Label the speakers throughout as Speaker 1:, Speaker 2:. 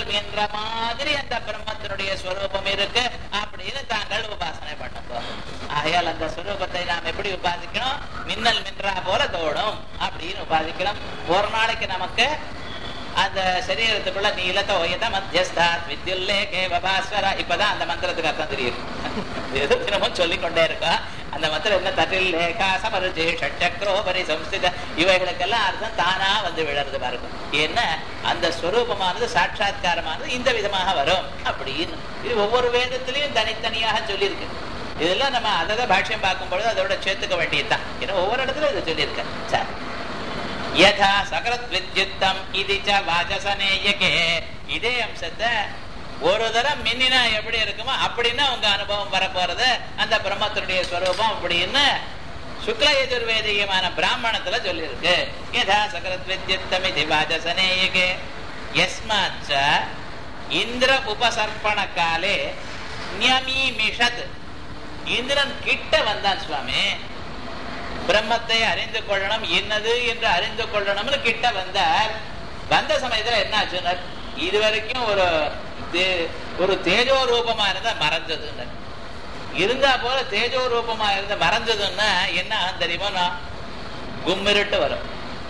Speaker 1: மின்னல் என்ற மாதிரி அந்த பிரம்மத்தினுடைய ஸ்வரூபம் இருக்கு அப்படின்னு தாங்கள் உபாசனை பண்ணுங்க ஆகையால் அந்த ஸ்வரூபத்தை நாம் எப்படி உபாசிக்கணும் மின்னல் மின்றா போல தோடும் அப்படின்னு உபாசிக்கணும் ஒரு நாளைக்கு நமக்கு அந்த சரீரத்துக்குள்ள நீலத்த ஓயத மத்தியஸ்தா வித்யுல்லேகே வபாஸ்வர இப்பதான் அந்த மந்திரத்துக்கு அர்த்தம் தெரியுது ஏதோ தினமும் சொல்லிக்கொண்டே இருக்கா அந்த மந்திரம் என்ன தட்டில் லேகா சமருஜி ஷட்சக்ரோபரி சம்ஸ்தித இவைகளுக்கெல்லாம் அர்த்தம் தானா வந்து விழறது பாருங்க என்ன அந்த ஸ்வரூபமானது சாட்சா்காரமானது இந்த விதமாக வரும் அப்படின்னு இது ஒவ்வொரு வேதத்திலையும் தனித்தனியாக சொல்லியிருக்கு இதெல்லாம் நம்ம அதை பாஷ்யம் பார்க்கும்பொழுது அதோட சேர்த்துக்க வேண்டியதுதான் ஏன்னா ஒவ்வொரு இடத்துல இதை சொல்லியிருக்கேன் சரி யதா சகரத் வித்யுத்தம் இது ச வாசசனேயகே இதே அம்சத்தை ஒரு தரம் மின்னினா எப்படி இருக்குமோ அப்படின்னா உங்க அனுபவம் வரப்போறது அந்த பிரம்மத்தினுடைய ஸ்வரூபம் அப்படின்னு சுக்ல யஜுர்வேதியமான பிராமணத்துல சொல்லியிருக்கு யதா சகரத் வித்யுத்தம் இது வாசசனேயகே யஸ்மாச்ச இந்திர உபசர்ப்பண காலே நியமீமிஷத் இந்திரன் கிட்ட வந்தான் சுவாமி பிரம்மத்தை அறிந்து கொள்ளணும் என்னது என்று அறிந்து கொள்ளணும்னு கிட்ட வந்தார் வந்த சமயத்துல என்ன ஆச்சுனர் இது வரைக்கும் ஒரு தே- ஒரு தேஜோ ரூபமா இருந்தா மறைஞ்சதுன்னு இருந்தா போல தேஜோ ரூபமா இருந்த மறைஞ்சதுன்னா என்ன ஆகும் தெரியுமா கும்மிருட்டு வரும்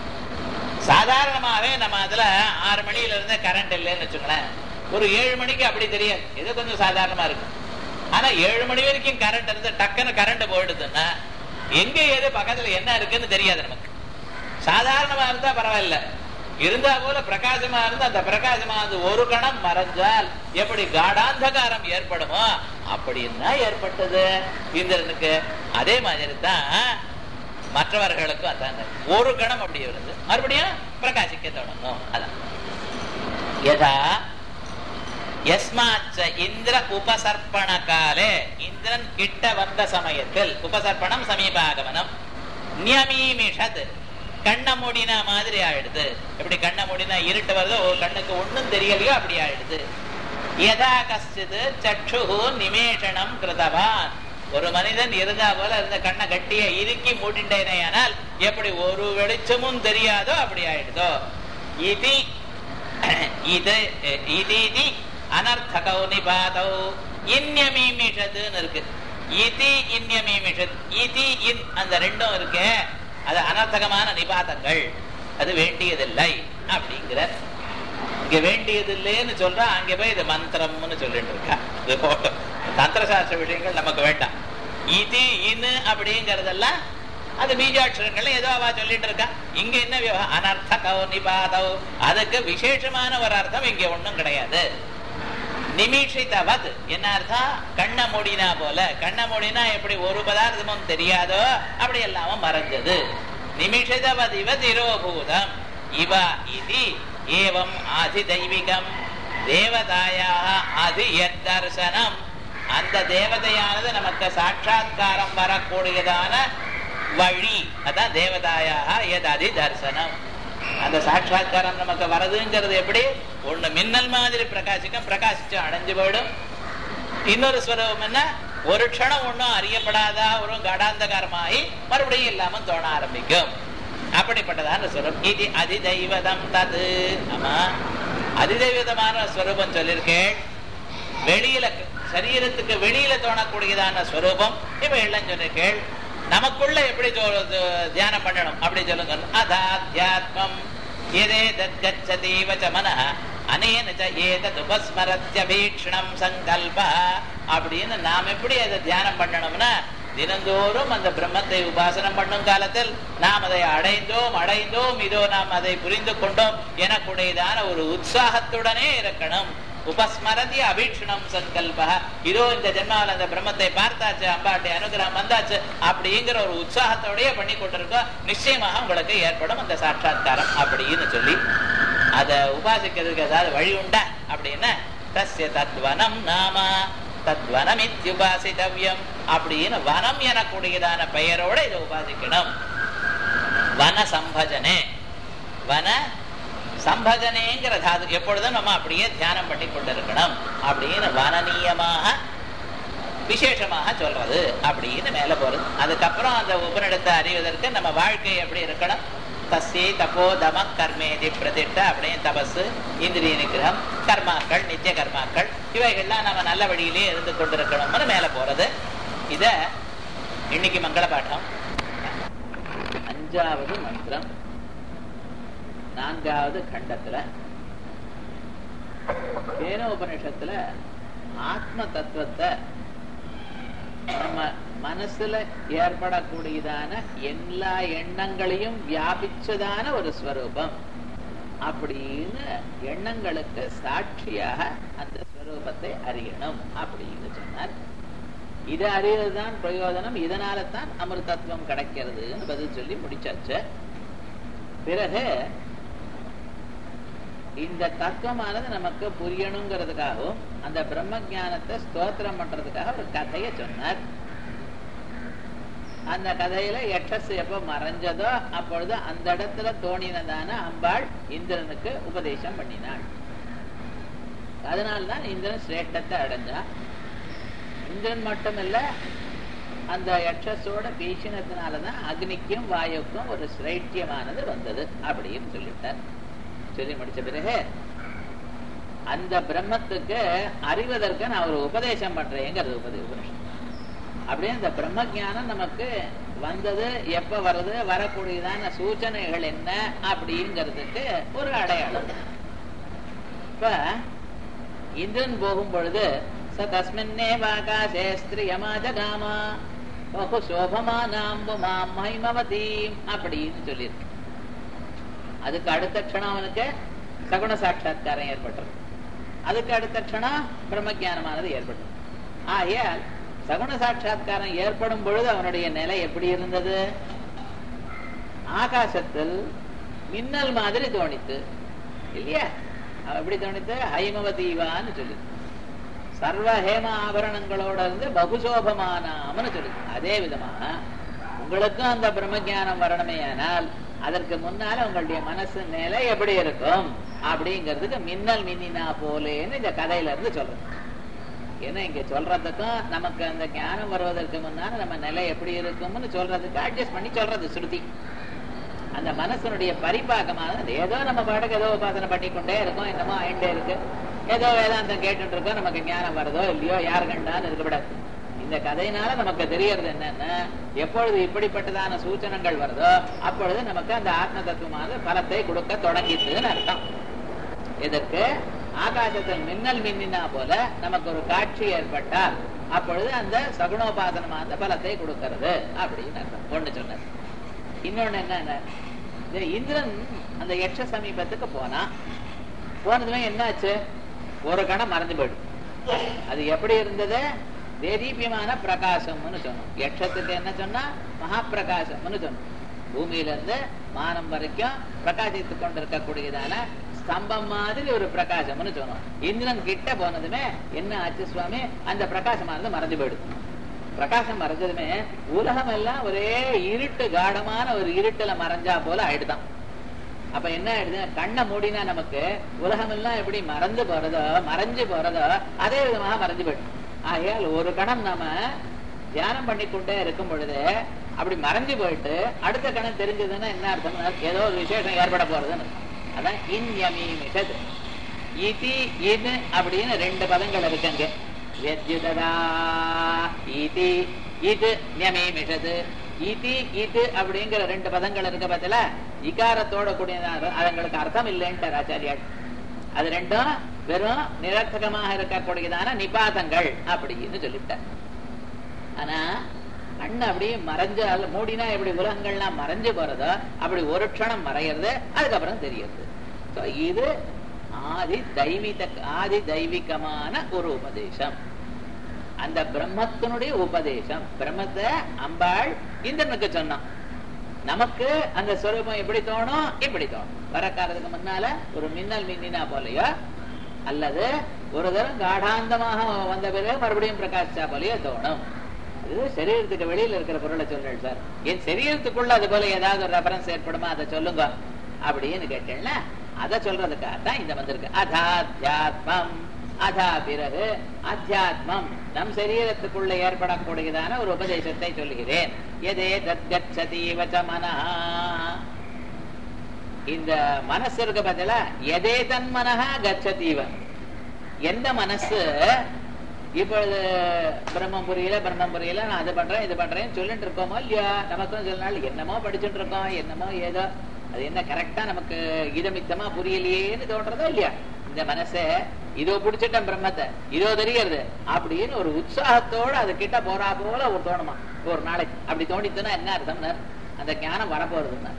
Speaker 1: சாதாரணமாவே நம்ம அதுல ஆறு மணியில இருந்து கரண்ட் இல்லைன்னு வச்சுங்களேன் ஒரு ஏழு மணிக்கு அப்படி தெரியாது இது கொஞ்சம் சாதாரணமா இருக்கும் ஆனா ஏழு மணி வரைக்கும் கரண்ட் இருந்து டக்குன்னு கரண்ட் போயிடுதுன்னா எங்க ஏது பக்கத்துல என்ன இருக்குன்னு தெரியாது நமக்கு சாதாரணமா இருந்தா பரவாயில்ல இருந்தா போல பிரகாசமா இருந்தா அந்த பிரகாசமா அது ஒரு கணம் மறைஞ்சால் எப்படி காடாந்தகாரம் ஏற்படுமோ அப்படின்னா ஏற்பட்டது இந்திரனுக்கு அதே மாதிரி தான் மற்றவர்களுக்கும் அதான் ஒரு கணம் அப்படி இருந்து மறுபடியும் பிரகாசிக்க தொடங்கும் அதான் யதா யஸ்மாச்ச இந்திர உபசர்ப்பண காலே இந்திரன் கிட்ட வந்த சமயத்தில் உபசர்ப்பணம் சமீபாகமனம் நியமீமிஷத் கண்ண மூடினா மாதிரி ஆயிடுது எப்படி கண்ண மூடினா இருட்டு வருதோ ஓ, கண்ணுக்கு ஒண்ணும் தெரியலையோ அப்படி ஆயிடுது யதா கஷ்டித் சக்ஷு நிமேஷனம் கிருதவான் ஒரு மனிதன் இருந்தா போல இருந்த கண்ணை கட்டிய இறுக்கி மூடிண்டேனே ஆனால் எப்படி ஒரு வெளிச்சமும் தெரியாதோ அப்படி ஆயிடுதோ இது இது இது அனர்த்தகௌ நிபாதௌ இன்யமீமிஷத்துன்னு இருக்கு இதி இன்யமீமிஷத் இதி இன் அந்த ரெண்டும் இருக்கு அது அனர்த்தகமான நிபாதங்கள் அது வேண்டியதில்லை அப்படிங்கிற இங்க வேண்டியதில்லைன்னு சொல்றா அங்க போய் இது மந்திரம்னு சொல்லிட்டு இருக்கா இது போட்டோம் தந்திர சாஸ்திர விஷயங்கள் நமக்கு வேண்டாம் இது இன்னு அப்படிங்கறதெல்லாம் அது பீஜாட்சரங்கள் ஏதோ அவ சொல்லிட்டு இருக்கா இங்க என்ன விவகாரம் அனர்த்தகோ நிபாதோ அதுக்கு விசேஷமான ஒரு அர்த்தம் இங்க ஒண்ணும் கிடையாது நிமிஷிதவத் என்ன அர்த்தம் கண்ண மூடினா போல கண்ண மூடினா எப்படி ஒரு பதார்த்தமும் தெரியாதோ அப்படி எல்லாமும் மறைஞ்சது நிமிஷிதவத் இவ திரோபூதம் இவ இது ஏவம் ஆதி தெய்வீகம் தேவதாயாக ஆதி தர்சனம் அந்த தேவதையானது நமக்கு சாட்சாத்காரம் வரக்கூடியதான வழி அதான் தேவதாயாக எது அதி தர்சனம் அந்த சாட்சாத்காரம் நமக்கு வரதுங்கிறது எப்படி ஒண்ணு மின்னல் மாதிரி பிரகாசிக்கும் பிரகாசிச்சு அடைஞ்சு போயிடும் இன்னொரு ஸ்வரூபம் என்ன ஒரு க்ஷணம் ஒண்ணும் அறியப்படாத ஒரு கடாந்தகாரமாகி மறுபடியும் இல்லாம தோண ஆரம்பிக்கும் அப்படிப்பட்டதான ஸ்வரம் இது அதிதெய்வதம் தது ஆமா அதிதெய்வதமான ஸ்வரூபம் சொல்லியிருக்கேன் வெளியில சரீரத்துக்கு வெளியில தோணக்கூடியதான ஸ்வரூபம் இப்ப எல்லாம் சொல்லியிருக்கேள் நமக்குள்ள எப்படி சொ- சொ- தியானம் பண்ணணும் அப்படி சொல்லுங்க அதாத்யாத்மம் எதே தத்கச்சதீவ மனः அனேன ச ஏதத் உபஸ்மரத்ய வீக்ஷணம் சங்கல்ப அப்படின்னு நாம் எப்படி அதை தியானம் பண்ணணும்னா தினந்தோறும் அந்த பிரம்மத்தை உபாசனம் பண்ணும் காலத்தில் நாம் அதை அடைந்தோம் அடைந்தோம் இதோ நாம் அதை புரிந்து கொண்டோம் எனக்குடையதான ஒரு உற்சாகத்துடனே இருக்கணும் உபஸ்மரதி அபீட்சணம் சங்கல்ப இதோ இந்த ஜென்மாவில் அந்த பிரம்மத்தை பார்த்தாச்சு அம்பாட்டி அனுகிரகம் வந்தாச்சு அப்படிங்கிற ஒரு உற்சாகத்தோடயே பண்ணி கொண்டிருக்கோம் நிச்சயமாக உங்களுக்கு ஏற்படும் அந்த சாட்சாத்காரம் அப்படின்னு சொல்லி அதை உபாசிக்கிறதுக்கு ஏதாவது வழி உண்டா அப்படின்னா தஸ்ய தத்வனம் நாம தத்வனம் இத்தியுபாசித்தவ்யம் அப்படின்னு வனம் எனக்கூடியதான பெயரோட இதை உபாசிக்கணும் வன சம்பஜனே வன சம்பஜனேங்கிற தாது எப்பொழுதும் நம்ம அப்படியே தியானம் பண்ணி கொண்டிருக்கணும் அப்படின்னு வனநீயமாக விசேஷமாக சொல்றது அப்படின்னு மேல போறது அதுக்கப்புறம் அந்த உபநிடத்தை அறிவதற்கு நம்ம வாழ்க்கை எப்படி இருக்கணும் தஸ்யை தப்போ தம கர்மேதி பிரதிஷ்ட அப்படியே தபசு இந்திரிய நிகிரகம் கர்மாக்கள் நித்திய கர்மாக்கள் இவைகள்லாம் நம்ம நல்ல வழியிலே இருந்து கொண்டிருக்கணும்னு மேல போறது இத இன்னைக்கு மங்கள பாடம் அஞ்சாவது மந்திரம் நான்காவது கண்டத்துல கேனோபனிஷத்துல ஆத்ம தத்துவத்தை நம்ம மனசுல ஏற்படக்கூடியதான எல்லா எண்ணங்களையும் வியாபிச்சதான ஒரு ஸ்வரூபம் அப்படின்னு எண்ணங்களுக்கு சாட்சியாக அந்த ஸ்வரூபத்தை அறியணும் அப்படின்னு சொன்னார் இது அறியறதுதான் பிரயோஜனம் இதனால தான் அமிர்தத்துவம் கிடைக்கிறதுன்னு பதில் சொல்லி முடிச்சாச்சு பிறகு இந்த தத்துவமானது நமக்கு புரியணுங்கிறதுக்காகவும் அந்த பிரம்ம ஜானத்தை ஸ்தோத்திரம் பண்றதுக்காக ஒரு கதையை சொன்னார் அந்த கதையில யட்சஸ் எப்ப மறைஞ்சதோ அப்பொழுது அந்த இடத்துல தோணினதான அம்பாள் இந்திரனுக்கு உபதேசம் பண்ணினாள் அதனால்தான் இந்திரன் சிரேஷ்டத்தை அடைஞ்சான் இந்திரன் மட்டுமில்ல அந்த யட்சஸோட பேசினதுனாலதான் அக்னிக்கும் வாயுக்கும் ஒரு சிரைட்டியமானது வந்தது அப்படின்னு சொல்லிட்டார் சொல்லி முடிச்ச பிறகு அந்த பிரம்மத்துக்கு அறிவதற்கு நான் ஒரு உபதேசம் பண்றேங்கிறது உபதே உபனிஷம் அப்படியே இந்த பிரம்ம ஜானம் நமக்கு வந்தது எப்ப வருது வரக்கூடியதான சூச்சனைகள் என்ன அப்படிங்கிறதுக்கு ஒரு அடையாளம் இப்ப இந்திரன் போகும் பொழுது ச தஸ்மின்னே வாகாசே ஸ்திரியமாஜகாமா பகு சோபமானாம்பு மாம் மகிமவதீம் அப்படின்னு சொல்லியிருக்கு அதுக்கு அடுத்த க்ஷணம் அவனுக்கு சகுண சாட்சா்காரம் ஏற்பட்டது அதுக்கு அடுத்த க்ஷணம் பிரம்ம ஜானமானது ஏற்பட்டது ஆகையால் சகுண சாட்சா்காரம் ஏற்படும் பொழுது அவனுடைய நிலை எப்படி இருந்தது ஆகாசத்தில் மின்னல் மாதிரி தோணித்து இல்லையா அவன் எப்படி தோணித்து ஹைமவதீவான்னு சொல்லி சர்வ ஹேம ஆபரணங்களோட இருந்து பகுசோபமானாம்னு சொல்லி அதே விதமாக உங்களுக்கும் அந்த பிரம்ம ஜானம் வரணுமே ஆனால் அதற்கு முன்னால உங்களுடைய மனசு நிலை எப்படி இருக்கும் அப்படிங்கிறதுக்கு மின்னல் மின்னினா போலேன்னு இந்த கதையில இருந்து சொல்றேன் ஏன்னா இங்க சொல்றதுக்கும் நமக்கு அந்த ஞானம் வருவதற்கு முன்னால நம்ம நிலை எப்படி இருக்கும்னு சொல்றதுக்கு அட்ஜஸ்ட் பண்ணி சொல்றது ஸ்ருதி அந்த மனசனுடைய பரிபாகமானது ஏதோ நம்ம பாட்டுக்கு ஏதோ உபாசனை பண்ணிக்கொண்டே இருக்கோம் என்னமோ ஆயிண்டே இருக்கு ஏதோ வேதாந்தம் கேட்டுட்டு இருக்கோம் நமக்கு ஞானம் வருதோ இல்லையோ யார் கண்டான்னு இருக்கக்கூடாது இந்த கதையினால நமக்கு தெரியறது என்னன்னா எப்பொழுது இப்படிப்பட்டதான சூச்சனங்கள் வருதோ அப்பொழுது நமக்கு அந்த ஆத்ம தத்துவமானது பலத்தை கொடுக்க தொடங்கிட்டுன்னு அர்த்தம் இதற்கு ஆகாசத்தில் மின்னல் மின்னினா போல நமக்கு ஒரு காட்சி ஏற்பட்டால் அப்பொழுது அந்த சகுணோபாசனமான பலத்தை கொடுக்கிறது அப்படின்னு அர்த்தம் ஒண்ணு சொன்னார் இன்னொன்னு என்ன இந்த இந்திரன் அந்த யட்ச சமீபத்துக்கு போனா போனதுமே என்னாச்சு ஒரு கணம் மறைஞ்சு போயிடும் அது எப்படி இருந்தது தேதீபியமான பிரகாசம்னு சொன்னோம் யட்சத்துக்கு என்ன சொன்னா மகா பிரகாசம்னு சொன்னோம் பூமியில இருந்து மானம் வரைக்கும் பிரகாசித்து கொண்டிருக்கக்கூடியதான ஸ்தம்பம் மாதிரி ஒரு பிரகாசம்னு சொன்னோம் இந்திரன் கிட்ட போனதுமே என்ன ஆச்சு சுவாமி அந்த பிரகாசமானது மறைஞ்சு போயிடுது பிரகாசம் மறைஞ்சதுமே உலகம் எல்லாம் ஒரே இருட்டு காடமான ஒரு இருட்டுல மறைஞ்சா போல ஆயிடுதான் அப்ப என்ன ஆயிடுது கண்ணை மூடினா நமக்கு உலகம் எல்லாம் எப்படி மறந்து போறதோ மறைஞ்சு போறதோ அதே விதமாக மறைஞ்சு போயிடும் ஆகையால் ஒரு கணம் நாம தியானம் பண்ணிக்கொண்டே இருக்கும் பொழுது அப்படி மறைஞ்சு போயிட்டு அடுத்த கணம் தெரிஞ்சதுன்னா என்ன அர்த்தம் ஏதோ ஒரு விசேஷம் ஏற்பட போறதுன்னு அதான் இன்யமீமிஷது இதி இது அப்படின்னு ரெண்டு பதங்கள் இருக்குங்க வெத்யுததா இதி இது நியமீமிஷது இதி இது அப்படிங்கிற ரெண்டு பதங்கள் இருக்க பத்தில இகாரத்தோட கூடிய அதுங்களுக்கு அர்த்தம் இல்லைன்ட்டார் ஆச்சாரியாள் அது ரெண்டும் வெறும் நிரர்த்தகமாக இருக்கக்கூடியதான நிபாதங்கள் அப்படின்னு சொல்லிவிட்டார் ஆனா கண்ணு அப்படியே மறைஞ்சு மூடினா எப்படி உலகங்கள்லாம் மறைஞ்சு போறதோ அப்படி ஒரு க்ஷணம் மறையிறது அதுக்கப்புறம் தெரியுது இது ஆதி தெய்வீக ஆதி தெய்வீகமான ஒரு உபதேசம் அந்த பிரம்மத்தினுடைய உபதேசம் பிரம்மத்தை அம்பாள் இந்திரனுக்கு சொன்னான் நமக்கு அந்த ஸ்வரூபம் எப்படி தோணும் இப்படி தோணும் வர காலத்துக்கு முன்னால ஒரு மின்னல் மின்னினா போலயோ அல்லது ஒரு தரம் காடாந்தமாக வந்த பிறகு மறுபடியும் பிரகாஷா போலயோ தோணும் இது சரீரத்துக்கு வெளியில இருக்கிற பொருளை சொல்றேன் சார் என் சரீரத்துக்குள்ள அது போல ஏதாவது ஒரு ரெஃபரன்ஸ் ஏற்படுமா அதை சொல்லுங்க அப்படின்னு கேட்டேன்ல அதை சொல்றதுக்காக தான் இந்த வந்திருக்கு அதாத்தியாத்மம் அதா பிறகு அத்தியாத்மம் நம் சரீரத்துக்குள்ள ஏற்படக்கூடியதான ஒரு உபதேசத்தை சொல்லுகிறேன் எதே தத்கச்சதி வச்ச மனஹா இந்த மனசு இருக்க பதில எதே தன் மனஹா கச்சதீவ எந்த மனசு இப்பொழுது பிரம்மம் புரியல பிரம்மம் புரியல நான் அது பண்றேன் இது பண்றேன்னு சொல்லிட்டு இருக்கோமோ இல்லையா நமக்கும் சில நாள் என்னமோ படிச்சுட்டு இருக்கோம் என்னமோ ஏதோ அது என்ன கரெக்டா நமக்கு இதமித்தமா புரியலையேன்னு தோன்றதா இல்லையா இந்த மனசை இதோ பிடிச்சிட்டேன் பிரம்மத்தை இதோ தெரியறது அப்படின்னு ஒரு உற்சாகத்தோட அது கிட்ட போறா போல ஒரு தோணுமா ஒரு நாளைக்கு அப்படி தோணித்துன்னா என்ன அர்த்தம்னா அந்த ஞானம் வரப்போறதுன்னா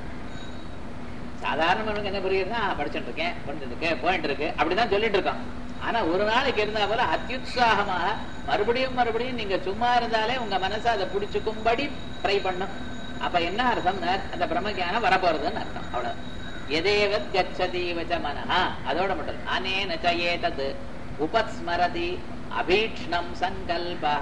Speaker 1: சாதாரண மனுக்கு என்ன புரியுதுன்னா படிச்சுட்டு இருக்கேன் பண்ணிட்டு இருக்கேன் போயிட்டு இருக்கு அப்படிதான் சொல்லிட்டு இருக்கான் ஆனா ஒரு நாளைக்கு இருந்தா போல அத்தியுற்சாகமாக மறுபடியும் மறுபடியும் நீங்க சும்மா இருந்தாலே உங்க மனசை அதை பிடிச்சுக்கும்படி ட்ரை பண்ணும் அப்ப என்ன அர்த்தம் அந்த பிரம்ம ஞானம் வரப்போறதுன்னு அர்த்தம் அவ்வளவு எதேவத் கச்சதி வச்ச மனஹா அதோட மட்டும் அனேன ஏதத் உபஸ்மரதி அபீக்ஷ்ணம் சங்கல்பா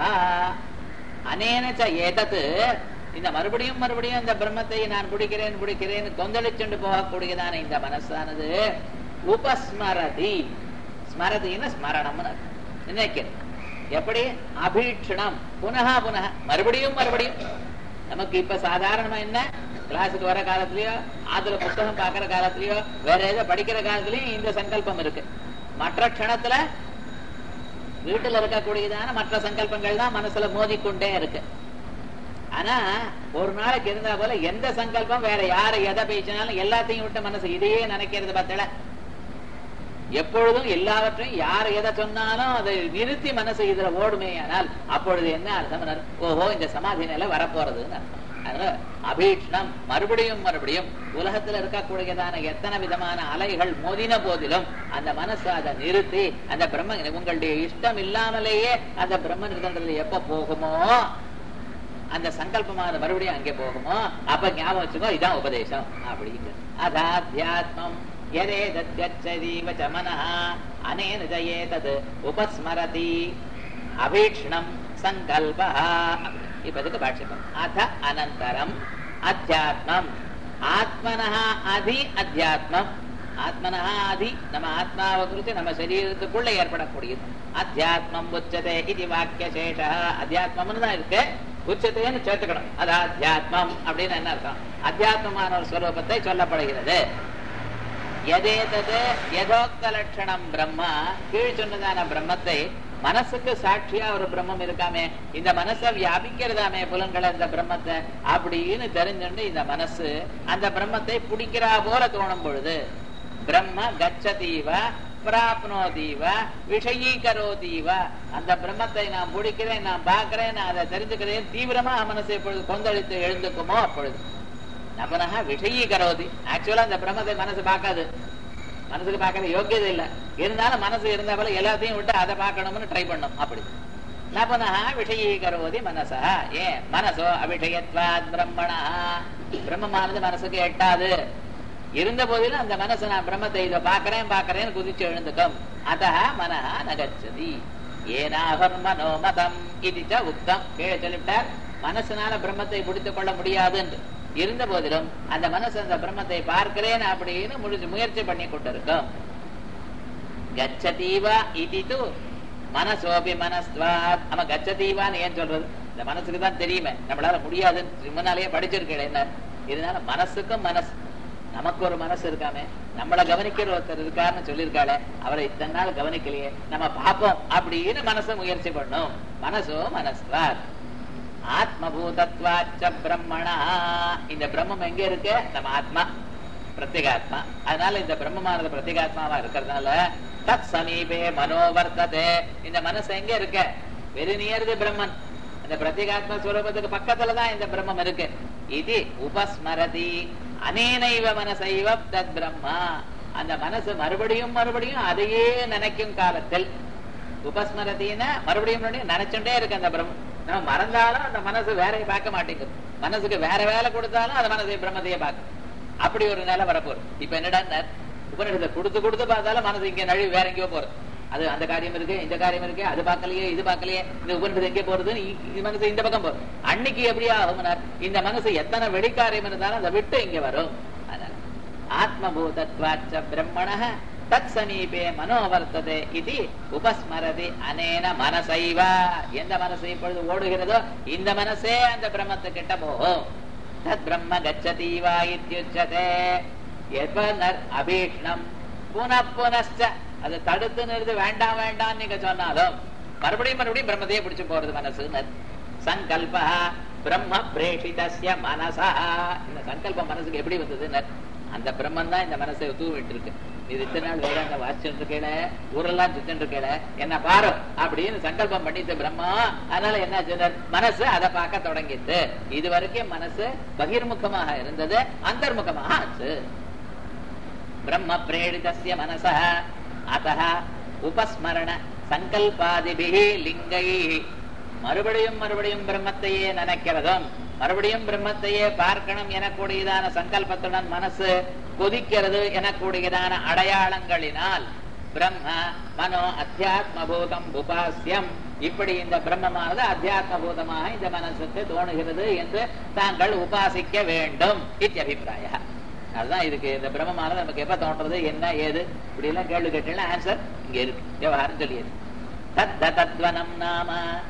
Speaker 1: அனேன ஏதத் இந்த மறுபடியும் மறுபடியும் இந்த பிரம்மத்தை நான் பிடிக்கிறேன் பிடிக்கிறேன் கொந்தளிச்சுண்டு போகக்கூடியதான இந்த மனசானது உபஸ்மரதி ஸ்மரதின்னு ஸ்மரணம்னு அர்த்தம். நினைக்கிறது எப்படி அபீட்சணம் புனகா புனக மறுபடியும் மறுபடியும் நமக்கு இப்ப சாதாரணமா என்ன கிளாஸுக்கு வர காலத்திலயோ ஆத்துல புத்தகம் பாக்குற காலத்திலயோ வேற ஏதோ படிக்கிற காலத்திலயும் இந்த சங்கல்பம் இருக்கு மற்ற க்ஷணத்துல வீட்டுல இருக்கக்கூடியதான மற்ற சங்கல்பங்கள் தான் மனசுல மோதிக்கொண்டே இருக்கு ஆனா ஒரு நாளைக்கு இருந்தா போல எந்த சங்கல்பம் வேற யாரை எதை பேசினாலும் எல்லாத்தையும் விட்டு மனசு இதையே நினைக்கிறது பார்த்தல எப்பொழுதும் எல்லாவற்றையும் யார் எதை சொன்னாலும் அதை நிறுத்தி மனசு இதுல ஓடுமே ஆனால் அப்பொழுது என்ன அர்த்தம் ஓஹோ இந்த சமாதி நிலை வரப்போறதுன்னு அர்த்தம் அதனால அபீட்சணம் மறுபடியும் மறுபடியும் உலகத்துல இருக்கக்கூடியதான எத்தனை விதமான அலைகள் மோதின போதிலும் அந்த மனசு அதை நிறுத்தி அந்த பிரம்ம உங்களுடைய இஷ்டம் இல்லாமலேயே அந்த பிரம்ம நிறுத்தத்துல எப்ப போகுமோ அந்த சங்கல்பமான மறுபடியும் அங்கே போகுமோ அப்ப ஞாபகம் வச்சுக்கோ இதான் உபதேசம் அப்படிங்கிறது அதாத்தியாத்மம் எதே தத்கச்சதீவ ச மனஹ அனேன ஜயேதத் உபஸ்மரதி அபீக்ஷ்ணம் சங்கல்பः இப்ப இதுக்கு பாஷ்யம் அத அனந்தரம் அத்தியாத்மம் ஆத்மனः அதி அத்தியாத்மம் ஆத்மனः அதி நம்ம ஆத்மாவை குறித்து நம்ம சரீரத்துக்குள்ள ஏற்படக்கூடியது அத்தியாத்மம் உச்சதே இது வாக்கிய சேஷ அத்தியாத்மம்னு தான் இருக்கு உச்சத்தைன்னு சேர்த்துக்கணும் அது அத்தியாத்மம் அப்படின்னு என்ன அர்த்தம் அத்தியாத்மமான ஒரு ஸ்வரூபத்தை சொல்லப்படுகிறது எதேதது யதோக்த லட்சணம் பிரம்மா கீழ் சொன்னதான பிரம்மத்தை மனசுக்கு சாட்சியா ஒரு பிரம்மம் இருக்காமே இந்த மனசை வியாபிக்கிறதாமே புலன்களை இந்த பிரம்மத்தை அப்படின்னு தெரிஞ்சுண்டு இந்த மனசு அந்த பிரம்மத்தை பிடிக்கிறா போல தோணும் பொழுது பிரம்ம கச்சதீவ பிராப்னோதீவ விஷயீகரோதீவ அந்த பிரம்மத்தை நான் பிடிக்கிறேன் நான் பார்க்கிறேன் நான் அதை தெரிஞ்சுக்கிறேன் தீவிரமா மனசு எப்பொழுது கொந்தளித்து எழுந்துக்குமோ அப்பொழுது நபனஹா விஷயீகரோதி ஆக்சுவலா அந்த பிரம்மத்தை மனசு பார்க்காது மனசுக்கு பார்க்கற யோக்கியதை இல்ல இருந்தாலும் மனசு இருந்த போல எல்லாத்தையும் விட்டு அதை பார்க்கணும்னு ட்ரை பண்ணும் அப்படி நபனஹா விஷயீகரோதி மனசா ஏன் மனசோ அபிஷயத்வாத் பிரம்மணா பிரம்மமானது மனசுக்கு எட்டாது இருந்த போதிலும் அந்த மனசு நான் பிரம்மத்தை இதை பார்க்கறேன் பார்க்கறேன்னு குதிச்சு எழுந்துக்கும் அத மனஹா நகச்சதி ஏனாகர் மனோமதம் இது உத்தம் கீழே சொல்லிவிட்டார் மனசுனால பிரம்மத்தை பிடித்துக் கொள்ள முடியாது என்று இருந்த போதிலும் அந்த மனசு அந்த பிரம்மத்தை பார்க்கிறேன் அப்படின்னு முடிஞ்சு முயற்சி பண்ணி கொண்டிருக்கும் கச்சதீவா இது மனசோபி மனஸ்வாத் நம்ம கச்சதீவான்னு ஏன் சொல்றது இந்த மனசுக்கு தான் தெரியுமே நம்மளால முடியாதுன்னு முன்னாலேயே படிச்சிருக்கேன் என்ன இருந்தாலும் மனசுக்கும் மனசு நமக்கு ஒரு மனசு இருக்காமே நம்மளை கவனிக்கிற ஒருத்தர் இருக்காருன்னு சொல்லியிருக்காளே அவரை இத்தனை நாள் கவனிக்கலையே நம்ம பார்ப்போம் அப்படின்னு மனசு முயற்சி பண்ணும் மனசோ மனஸ்வாத் ஆத்மபூதத்வாச்ச பிரம்மணா இந்த பிரம்மம் எங்க இருக்கு நம்ம ஆத்மா பிரத்யேகாத்மா அதனால இந்த பிரம்மமானது பிரத்யேகாத்மாவா இருக்கிறதுனால தத் சமீபே மனோவர்த்ததே இந்த மனசு எங்க இருக்க வெரி நியர் தி பிரம்மன் அந்த பிரத்யேகாத்மா ஸ்வரூபத்துக்கு பக்கத்துலதான் இந்த பிரம்மம் இருக்கு இது உபஸ்மரதி அனேனைவ மனசைவ தத் பிரம்மா அந்த மனசு மறுபடியும் மறுபடியும் அதையே நினைக்கும் காலத்தில் உபஸ்மரதினா மறுபடியும் மறுபடியும் நினைச்சுட்டே இருக்கு அந்த பிரம்மம் நம்ம மறந்தாலும் அந்த மனசு வேறையை பார்க்க மாட்டேங்குது மனசுக்கு வேற வேலை கொடுத்தாலும் அந்த மனசை பிரம்மத்தையே பார்க்கும் அப்படி ஒரு நிலை வரப்போகுது இப்ப என்னடா உபநிடத்தை கொடுத்து கொடுத்து பார்த்தாலும் மனசு இங்க நழுவி வேற எங்கேயோ போறது அது அந்த காரியம் இருக்கு இந்த காரியம் இருக்கு அது பார்க்கலையே இது பார்க்கலையே இந்த உபநிடத்தை எங்கே போறதுன்னு இந்த மனசு இந்த பக்கம் போறது அன்னைக்கு எப்படியா ஆகும்னார் இந்த மனசு எத்தனை வெளிக்காரியம் இருந்தாலும் அதை விட்டு இங்க வரும் அதனால ஆத்மபூதத்வாச்ச பிரம்மண தத் சமீபே மனோவர்த்ததே இது உபஸ்மரதி அனேன மனசைவ எந்த மனசு இப்பொழுது ஓடுகிறதோ இந்த மனசே அந்த பிரம்மத்துக்கிட்ட போகும் தத் பிரம்ம கச்சதீவா இத்தியுச்சதே எபனர் அபீஷ்ணம் புன புனச்ச அது தடுத்து நிறுத்து வேண்டாம் வேண்டாம் நீங்க சொன்னாலும் மறுபடியும் மறுபடியும் பிரம்மத்தையே பிடிச்சு போறது மனசு சங்கல்ப பிரம்ம பிரேஷிதஸ்ய மனசா இந்த சங்கல்பம் மனசுக்கு எப்படி வந்தது அந்த பிரம்மன் தான் இந்த மனசை தூவிட்டு இருக்கு இது இத்தனை நாள் வேதாந்த வாசிச்சுட்டு இருக்கேல ஊரெல்லாம் சுத்திட்டு இருக்கேல என்ன பாரு அப்படின்னு சங்கல்பம் பண்ணிட்டு பிரம்மா அதனால என்ன சொன்னார் மனசு அதை பார்க்க தொடங்கிட்டு இது வரைக்கும் மனசு பகிர்முகமாக இருந்தது அந்தர்முகமாக ஆச்சு பிரம்ம பிரேடிதஸ்ய மனச அத்த உபஸ்மரண சங்கல்பாதிபிகி லிங்கை மறுபடியும் மறுபடியும் பிரம்மத்தையே நினைக்கிறதும் மறுபடியும் பிரம்மத்தையே பார்க்கணும் எனக்கூடியதான சங்கல்பத்துடன் மனசு கொதிக்கிறது எனக்கூடியதான அடையாளங்களினால் பிரம்ம மனோ அத்தியாத்ம பூதம் உபாசியம் இப்படி இந்த பிரம்மமானது அத்தியாத்ம பூதமாக இந்த மனசுக்கு தோணுகிறது என்று தாங்கள் உபாசிக்க வேண்டும் இத்தியபிப்பிராய அதுதான் இதுக்கு இந்த பிரம்மமானது நமக்கு எப்ப தோன்றது என்ன ஏது இப்படி எல்லாம் கேள்வி கேட்டீங்கன்னா ஆன்சர் இங்க இருக்கு விவகாரம் சொல்லியது தத்த தத்வனம் நாம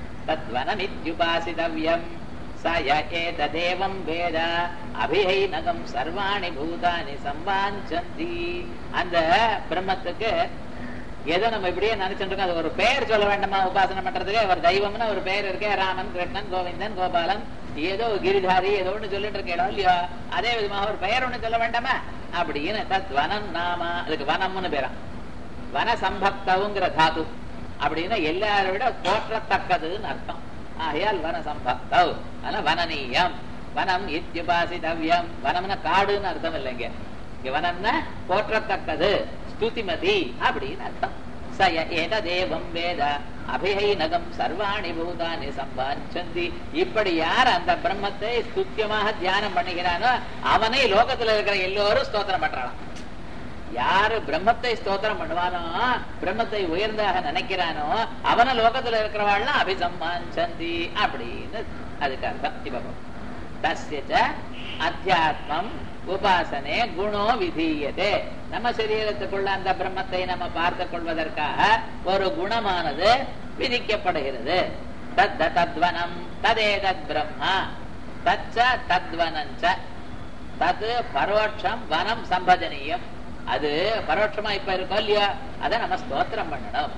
Speaker 1: தத்வனமித்யுபாசிதவ்யம் ச ய ஏததேவம் வேத அபிஹைனகம் சர்வாணி பூதானி சம்பாஞ்சந்தி அந்த பிரம்மத்துக்கு ஏதோ நம்ம இப்படியே நினைச்சிட்டு இருக்கோம் அது ஒரு பெயர் சொல்ல வேண்டாமா உபாசனை பண்றதுக்கு ஒரு தெய்வம்னு ஒரு பெயர் இருக்கே ராமன் கிருஷ்ணன் கோவிந்தன் கோபாலன் ஏதோ கிரிதாரி ஏதோ ஒண்ணு சொல்லிட்டு இருக்கேடோ இல்லையோ அதே விதமாக ஒரு பெயர் ஒண்ணு சொல்ல வேண்டாமா அப்படின்னு தத் வனம் நாம அதுக்கு வனம்னு பேரா வன சம்பக்தவுங்கிற தாது அப்படின்னா எல்லாரை விட போற்றத்தக்கதுன்னு அர்த்தம் ஆகையால் வன சம்பக்தவ் ஆனா வனநீயம் வனம் இத்யுபாசிதவ்யம் வனம்னா காடுன்னு அர்த்தம் இல்லைங்க இங்க வனம்னா போற்றத்தக்கது ஸ்துதிமதி அப்படின்னு அர்த்தம் சய ஏத தேவம் வேத அபிஹைனகம் சர்வாணி பூதானி சம்பாச்சந்தி இப்படி யார் அந்த பிரம்மத்தை ஸ்துத்தியமாக தியானம் பண்ணுகிறானோ அவனை லோகத்துல இருக்கிற எல்லோரும் ஸ்தோத்திரம் பண்றான் யாரு பிரம்மத்தை ஸ்தோத்திரம் பண்ணுவானோ பிரம்மத்தை உயர்ந்தாக நினைக்கிறானோ அவன லோகத்துல இருக்கிறவாள்லாம் அபிசம்மாஞ்சந்தி அப்படின்னு அதுக்கு அர்த்தம் இப்ப தஸ்ய அத்தியாத்மம் உபாசனே குணோ விதீயதே நம்ம சரீரத்துக்குள்ள அந்த பிரம்மத்தை நம்ம பார்த்து கொள்வதற்காக ஒரு குணமானது விதிக்கப்படுகிறது தத்த தத்வனம் ததேதத் பிரம்மா தச்ச தத்வனஞ்ச தத் பரோட்சம் வனம் சம்பஜனீயம் அது பரோட்சமா இப்ப இருக்கோம் இல்லையா அதை நம்ம ஸ்தோத்திரம் பண்ணணும்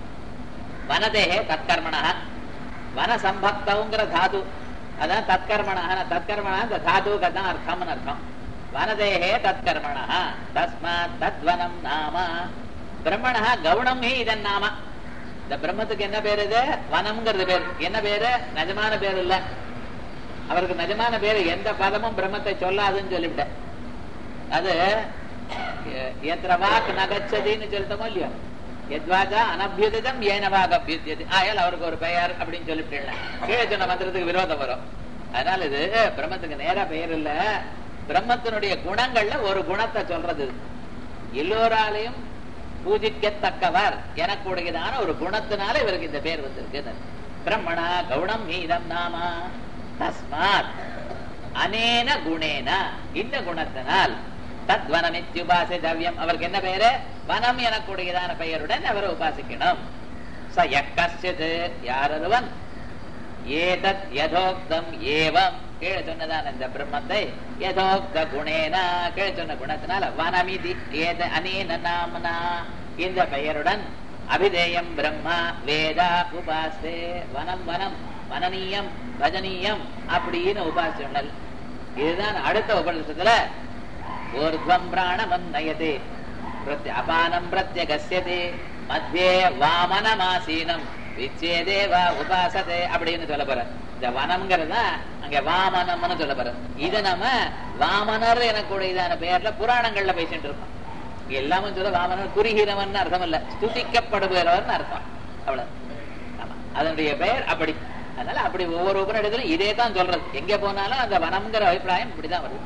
Speaker 1: வனதேகே தற்கர்மணா வன சம்பக்தவுங்கிற தாது அதான் தற்கர்மணா தற்கர்மணா இந்த தாதுக்கு தான் அர்த்தம்னு அர்த்தம் வனதேகே தற்கர்மணா தஸ்மாத் தத்வனம் நாம பிரம்மணா கவுணம் ஹி இதன் நாம இந்த பிரம்மத்துக்கு என்ன பேரு இது வனம்ங்கிறது பேரு என்ன பேரு நிஜமான பேர் இல்ல அவருக்கு நிஜமான பேரு எந்த பதமும் பிரம்மத்தை சொல்லாதுன்னு சொல்லிவிட்டேன் அது எத்திர வாக் நகச்சதின்னு சொல்லிட்டோமோ இல்லையோ எத்வாஜா அனபியுதம் ஏனவாக அபியுத்தியது ஆயால் அவருக்கு ஒரு பெயர் அப்படின்னு சொல்லிவிட்டேன் கீழே சொன்ன மந்திரத்துக்கு விரோதம் வரும் அதனால இது பிரம்மத்துக்கு நேரா பெயர் இல்ல பிரம்மத்தினுடைய குணங்கள்ல ஒரு குணத்தை சொல்றது எல்லோராலையும் பூஜிக்கத்தக்கவர் எனக்கூடியதான ஒரு குணத்தினால இவருக்கு இந்த பேர் வந்திருக்கு பிரம்மணா கவுணம் மீதம் நாமா தஸ்மாத் அனேன குணேன இந்த குணத்தினால் தத் வனமித்யுபாசிதவ்யம் அவருக்கு என்ன பெயரு வனம் எனக்கூடியதான பெயருடன் அவரை உபாசிக்கணும் ச எக்கசித் யாரொருவன் ஏதத் யதோக்தம் ஏவம் கீழே சொன்னதான இந்த பிரம்மத்தை யதோக்த குணேன கீழே சொன்ன குணத்தினால வனமிதி ஏத அனேன நாமனா இந்த பெயருடன் அபிதேயம் பிரம்மா வேதா உபாசே வனம் வனம் வனனீயம் பஜனீயம் அப்படின்னு உபாசனல் இதுதான் அடுத்த உபநிஷத்துல ஊர்துவம் பிராணமம் நயதே அபானம் பிரத்யகசியதே மத்தியே வாமனமாசீனம் விச்சேதேவா உபாசதே அப்படின்னு சொல்ல போற இந்த வனம்ங்கிறது அங்க வாமனம்னு சொல்ல போற இது நம்ம வாமனர் எனக்கூடியதான பெயர்ல புராணங்கள்ல பேசிட்டு இருக்கோம் எல்லாமே சொல்ல வாமனர் குறுகிறவன் அர்த்தம் இல்ல ஸ்துதிக்கப்படுகிறவன் அர்த்தம் அவ்வளவு ஆமா அதனுடைய பெயர் அப்படி அதனால அப்படி ஒவ்வொரு உபநிடத்திலும் இதே தான் சொல்றது எங்க போனாலும் அந்த வனம்ங்கிற அபிப்பிராயம் இப்படிதான் வருது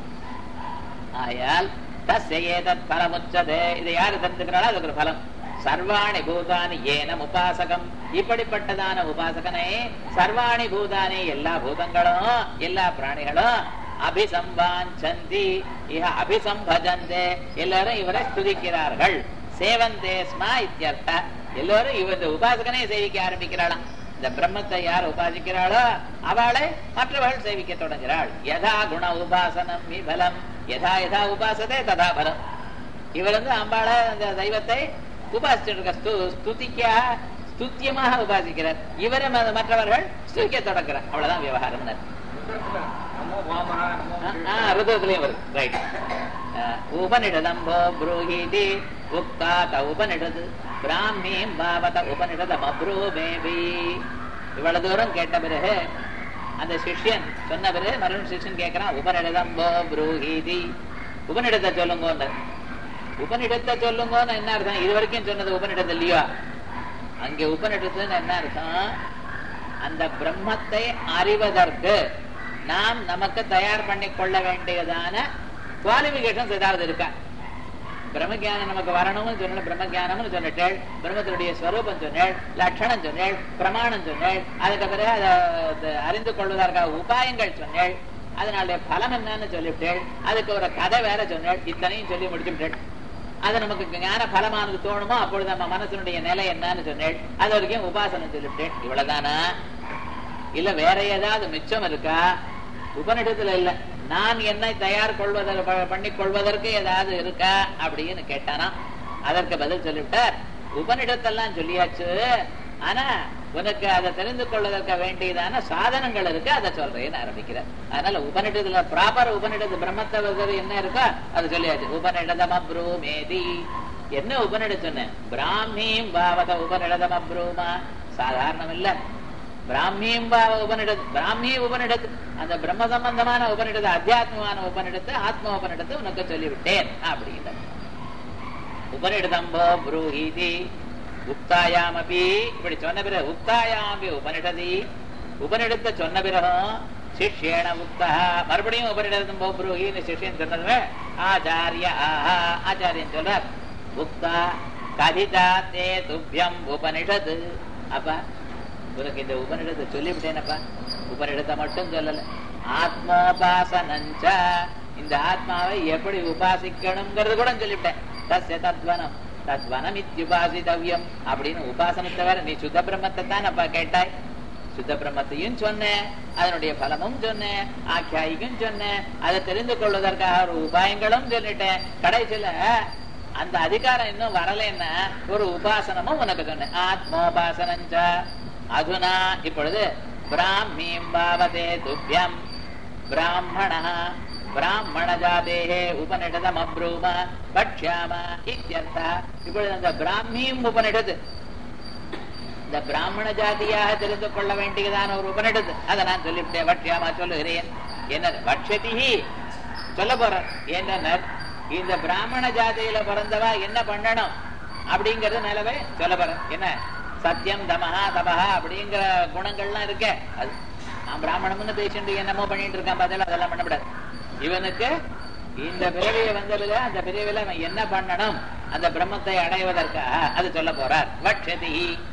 Speaker 1: ஆயால் தஸ்யேதத் பலமுச்சதே இதை யாரு தெரிஞ்சுக்கிறாளோ அதுக்கு ஒரு பலம் சர்வாணி பூதானி ஏனம் உபாசகம் இப்படிப்பட்டதான உபாசகனை சர்வாணி பூதானி எல்லா பூதங்களும் எல்லா பிராணிகளும் அபிசம்பாஞ்சந்தி இஹ அபிசம்பஜந்தே எல்லாரும் இவரை ஸ்துதிக்கிறார்கள் சேவந்தே ஸ்மா இத்தியர்த்த எல்லோரும் இவ இந்த உபாசகனே சேவிக்க ஆரம்பிக்கிறாளாம் இந்த பிரம்மத்தை யார் உபாசிக்கிறாளோ அவளை மற்றவர்கள் சேவிக்க தொடங்குகிறாள் யதா குண உபாசனம் விபலம் யதா யதா உபாசதே ததா பலம் இவர் வந்து அம்பாள அந்த தெய்வத்தை உபாசிச்சுட்டு இருக்க ஸ்து- ஸ்துதிக்க ஸ்துத்தியமாக உபாசிக்கிறார் இவரை ம- மற்றவர்கள் ஸ்துதிக்க தொடங்குறார் அவ்வளவுதான் விவகாரம்
Speaker 2: நமோ வாமனா நமோ
Speaker 1: ருதத்துலயும் வருது ரைட் உபனிடதம்போ ப்ரூஹீதி உக்தாத உபனிடது பிராமீம் பாவத உபனிடதம் அப்ரூமேபி இவ்வளவு தூரம் கேட்ட பிறகு அந்த சிஷ்யன் சொன்ன பிறகு மறுபடியும் சிஷ்யன் கேட்கிறான் உபனிடதம்போ ப்ரூஹீதி உபனிடத்தை சொல்லுங்க உபனிடத்தை சொல்லுங்கன்னு என்ன அர்த்தம் இது வரைக்கும் சொன்னது உபனிடத்து இல்லையோ அங்க உபனிடத்துன்னு என்ன அர்த்தம் அந்த பிரம்மத்தை அறிவதற்கு நாம் நமக்கு தயார் பண்ணி கொள்ள வேண்டியதான குவாலிபிகேஷன்ஸ் ஏதாவது இருக்கா பிரம்மஜானம் நமக்கு வரணும்னு சொன்ன பிரம்மஜானம்னு சொன்னிட்டேள் பிரம்மத்தினுடைய ஸ்வரூபம் சொன்னேள் லட்சணம் சொன்னேள் பிரமாணம் சொன்னேள் அதுக்கு பிறகு அதை அதை அறிந்து கொள்வதற்காக உபாயங்கள் சொன்னேள் அதனால பலம் என்னன்னு சொல்லிவிட்டேள் அதுக்கு ஒரு கதை வேற சொன்னேள் இத்தனையும் சொல்லி முடிச்சுவிட்டேள் அது நமக்கு ஞான பலமானது தோணுமோ அப்பொழுது நம்ம மனசனுடைய நிலை என்னன்னு சொன்னேள் அது வரைக்கும் உபாசனம் சொல்லிவிட்டேன் இவ்வளவுதானா இல்ல வேற ஏதாவது மிச்சம் இருக்கா உபனிடத்துல இல்ல நான் என்னை தயார் கொள்வதற்கு பண்ணி கொள்வதற்கு ஏதாவது இருக்கா அப்படின்னு கேட்டானா அதற்கு பதில் சொல்லிவிட்டார் உபனிடத்தெல்லாம் சொல்லியாச்சு ஆனா உனக்கு அதை தெரிந்து கொள்வதற்கு வேண்டியதான சாதனங்கள் இருக்கு அதை சொல்றேன்னு ஆரம்பிக்கிறார் அதனால உபனிடத்துல ப்ராப்பர் உபனிடத்து பிரம்மத்தை வந்து என்ன இருக்கோ அது சொல்லியாச்சு உபனிடதம் அப்ரூமேதி என்ன உபனிட சொன்னேன் பிராமீம் பாவத உபனிடதம் அப்ரூமா சாதாரணம் இல்ல பிராமியம் பாவ உபனிடத்து பிராமி உபனிடத்து அந்த பிரம்ம சம்பந்தமான உபனிடத்து அத்தியாத்மமான உபனிடத்து ஆத்ம உபனிடத்து உனக்கு சொல்லிவிட்டேன் அப்படின்னு உபனிடதம்போ ப்ரூஹீதி உக்தாயாமபி இப்படி சொன்ன பிறகு உக்தாயாமபி உபனிடதி உபனிடத்தை சொன்ன பிறகும் சிஷ்யேன உக்தா மறுபடியும் உபனிடதம்போ ப்ரூஹின்னு சிஷ்யன் சொன்னதுமே ஆச்சாரிய ஆஹா ஆச்சாரியன் சொல்றார் உக்தா கதிதா தே துப்பியம் உபனிஷத்து அப்ப உனக்கு இந்த உபனிடத்தை சொல்லிவிட்டேனப்பா உபனிடத்தை மட்டும் சொல்லல ஆத்மோபாசனஞ்ச இந்த ஆத்மாவை எப்படி உபாசிக்கணுங்கிறது கூட சொல்லிவிட்டேன் தஸ்ய தத்வனம் தத்வனம் இத்தியுபாசிதவ்யம் அப்படின்னு உபாசனத்தை வேற நீ சுத்த பிரம்மத்தை தான் அப்பா கேட்டாய் சுத்த பிரம்மத்தையும் சொன்னேன் அதனுடைய பலமும் சொன்னேன் ஆக்கியாயிக்கும் சொன்னேன் அதை தெரிந்து கொள்வதற்காக ஒரு உபாயங்களும் சொல்லிட்டேன் கடைசியில அந்த அதிகாரம் இன்னும் வரலைன்னா ஒரு உபாசனமும் உனக்கு சொன்னேன் ஆத்மோபாசனஞ்ச அதுனா இப்பொழுது பிராமீம் பாவதே துப்பியம் பிராமண பிராமண ஜாதேஹே உபனிடதம் அப்ரூம பட்சியாம இத்தியர்த்த இப்பொழுது அந்த பிராமியும் உபனிடது இந்த பிராமண ஜாதியாக தெரிந்து கொள்ள வேண்டியதான ஒரு உபனிடது அதை நான் சொல்லிவிட்டேன் பட்சியாமா சொல்லுகிறேன் என்ன பட்சதி சொல்ல போறேன் என்ன இந்த பிராமண ஜாதியில பிறந்தவா என்ன பண்ணணும் அப்படிங்கறது நிலவே சொல்ல போறேன் என்ன சத்தியம் தமஹா தபஹா அப்படிங்கிற குணங்கள்லாம் இருக்க அது நான் பிராமணம்னு பேசிட்டு என்னமோ பண்ணிட்டு இருக்கான் பதில் அதெல்லாம் பண்ணக்கூடாது இவனுக்கு இந்த பிறவியை வந்த பிறகு அந்த பிறவில அவன் என்ன பண்ணணும் அந்த பிரம்மத்தை அடைவதற்காக அது சொல்ல போறார் வட்சதி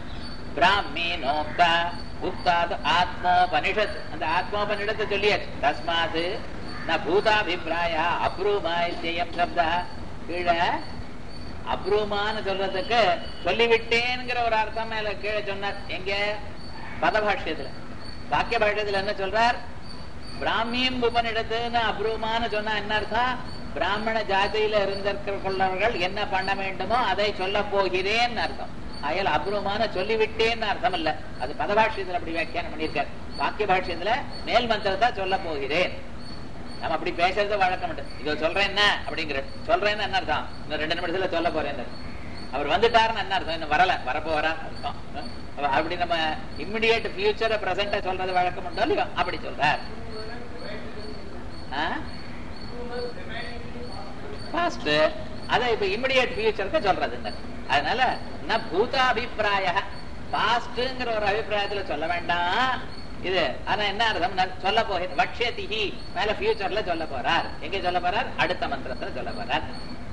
Speaker 1: பிராமி நோக்தா உக்தாது ஆத்மோபனிஷத் அந்த ஆத்மோபனிஷத்தை சொல்லியாச்சு தஸ்மாது ந பூதாபிப்பிராய அப்ரூமா இத்தியம் சப்தா கீழே அப்ரூமான்னு சொல்றதுக்கு சொல்லிவிட்டேங்கிற ஒரு அர்த்தம் மேல கீழே சொன்னார் எங்க பதபாஷ்யத்துல வாக்கிய பாஷ்யத்துல என்ன சொல்றார் பிராமியம் உபனிடத்துன்னு அப்ரூமான்னு சொன்னா என்ன அர்த்தம் பிராமண ஜாதியில இருந்திருக்கிறவர்கள் என்ன பண்ண வேண்டுமோ அதை சொல்ல போகிறேன் அர்த்தம் அயல் அப்ரூமான சொல்லிவிட்டேன்னு அர்த்தம் இல்ல அது பதபாஷ்யத்துல அப்படி வியாக்கியானம் பண்ணியிருக்கார் வாக்கிய பாஷ்யத்துல மேல் மந்திரத்தை சொல்ல போகிறேன் நம்ம அப்படி பேசுறது வழக்கம் உண்டு இதோ சொல்றேன் என்ன அப்படிங்கிற சொல்றேன்னு என்ன அர்த்தம் இன்னும் ரெண்டு நிமிஷத்துல சொல்ல போறேன் அவர் வந்துட்டாருன்னு என்ன அர்த்தம் இன்னும் வரல வரப்போ வரா அர்த்தம் அப்படி நம்ம இம்மிடியேட் ஃபியூச்சரை பிரசண்டா சொல்றது வழக்கம் உண்டோ இல்லையோ அப்படி சொல்றார் பாஸ்ட் அதை இப்ப இம்மிடியேட் ஃபியூச்சருக்கு சொல்றதுங்க அதனால ந பூதாபிப்பிராய பாஸ்ட்ங்கிற ஒரு அபிப்பிராயத்துல சொல்ல வேண்டாம் இது ஆனா என்ன அர்த்தம் நான் சொல்ல போகிறேன் வக்ஷதிஹி மேல ஃபியூச்சர்ல சொல்ல போறார் எங்க சொல்ல போறார் அடுத்த மந்திரத்துல சொல்ல போறார்